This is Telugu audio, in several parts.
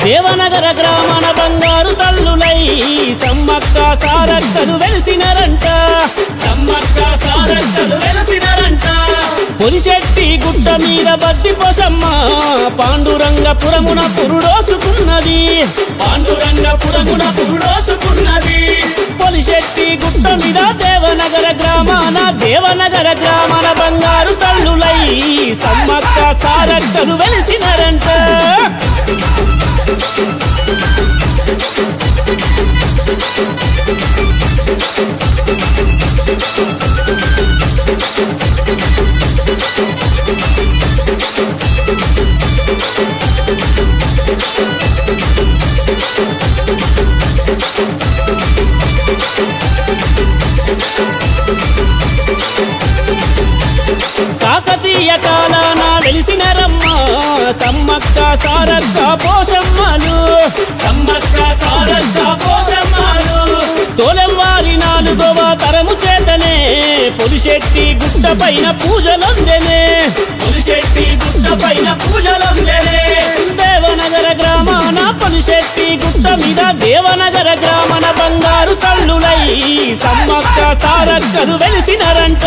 దేవనగర గ్రామన బంగారు తల్లులై సమ్మక్క సారక్కలు వెలిసినరంట సమ్మక్క సారక్కలు వెలిసినరంట పొలిశెట్టి గుట్ట మీద బద్ది పోసమ్మ పాండురంగపురమున పురుడోసుకున్నది పాండురంగపురమున పురుడోసుకున్నది పొలిశెట్టి గుట్ట మీద దేవనగర గ్రామాన దేవనగర గ్రామాన బంగారు తల్లులై సమ్మక్క సారక్కలు వెలిసినరంట కాకతీయ కాలాన వెలిసినరమ్మ సమ్మక్క సారక్క పోషమ్మలు సమ్మక్క సారక్క పోషమ్మలు తోలెంవారి నాలుగవ తరము చేతనే పొలిశెట్టి గుట్ట పైన పూజలొందెనే పొలిశెట్టి గుట్ట పైన పూజలొందెనే దేవనగర గ్రామాన పొలిశెట్టి గుట్ట మీద దేవనగర గ్రామన బంగారు తల్లులై సమ్మక్క సారక్కలు వెలిసినరంట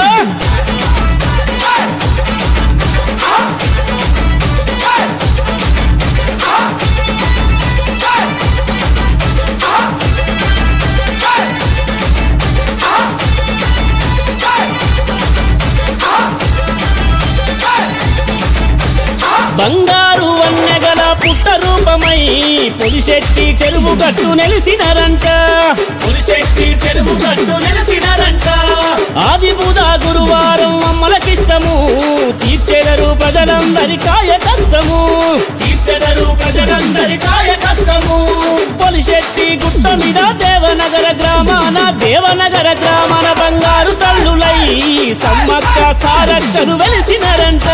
బంగారు వన్నెగల పుట్ట రూపమై పొలిశెట్టి చెరువు గట్టు నెలిసినారంట పొలిశెట్టి చెరువు గట్టు నెలిసినారంట ఆది బుధ గురువారం అమ్మలకిష్టము తీర్చెదరు ప్రజలందరి కాయ కష్టము తీర్చెదరు ప్రజలందరి కాయ కష్టము పొలిశెట్టి గుట్ట మీద దేవనగర గ్రామాన దేవనగర గ్రామాన బంగారు తల్లులై సమ్మక్క సారక్కలు వెలిసినారంట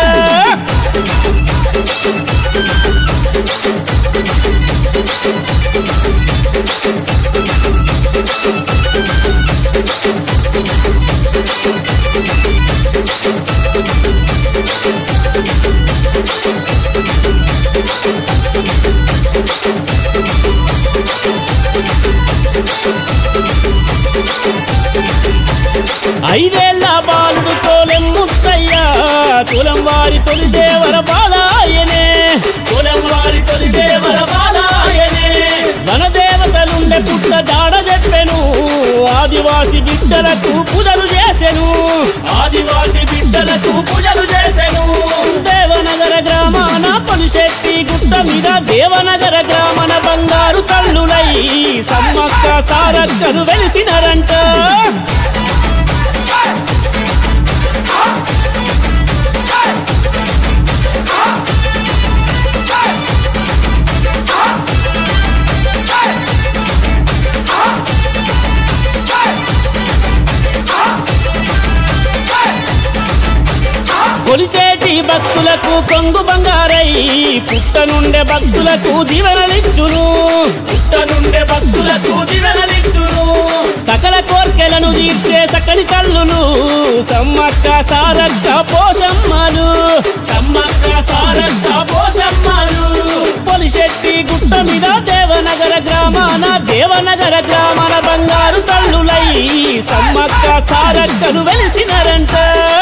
ఐదేళ్ల బాలుడు తోలెం ముత్తయ్యా తులం వారి తొలి దేవర బాలాయనే తులం వారి తొలి దేవర బాలాయనే వనదేవతలుండే పుట్ట దాడ చెప్పెను ఆదివాసి బిడ్డలకు పూజలు చేసెను ఆదివాసి బిడ్డలకు పూజలు చేసెను దేవనగర గ్రామాన పొలిశెట్టి గుట్ట మీద దేవనగర గ్రామన బంగారు తల్లులై సమ్మక్క సారక్కలు వెలిసినరంట కొలిచేటి భక్తులకు కొంగు బంగారై పుట్ట నుండే భక్తులకు దీవెనలిచ్చును పుట్ట నుండే భక్తులకు దీవెనలిచ్చును సకల కోర్కెలను తీర్చే సకలి తల్లులు సమ్మక్క సారక్క పోషమ్మలు సమ్మక్క సారక్క పోషమ్మలు పొలిశెట్టి గుట్ట మీద దేవనగర గ్రామాన దేవనగర గ్రామాన బంగారు తల్లులై సమ్మక్క సారక్కలు వెలిసినారంట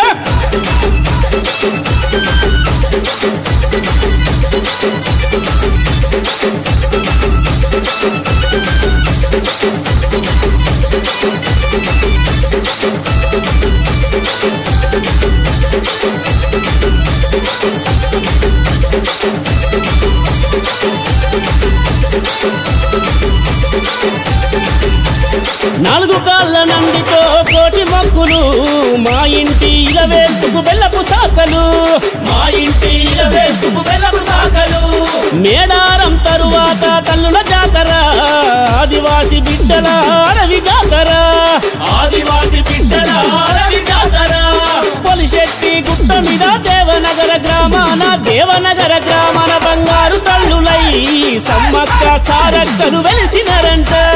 నాలుగు కాళ్ళ నందితో కోటి మొక్కులు మా ఇంటి ఇలవేల్పుకు బెల్లపు సాకలు మా ఇంటి ఇలవేల్పుకు బెల్లపు సాకలు మేడారం తరువాత తల్లుల జాతర ఆదివాసి బిడ్డల అడవి జాతర ఆదివాసి బిడ్డల అడవి జాతర పొలిశెట్టి గుట్ట మీద దేవనగర గ్రామాన దేవనగర గ్రామాన బంగారు తల్లులై సమ్మక్క సారక్కలు వెలిసినారంట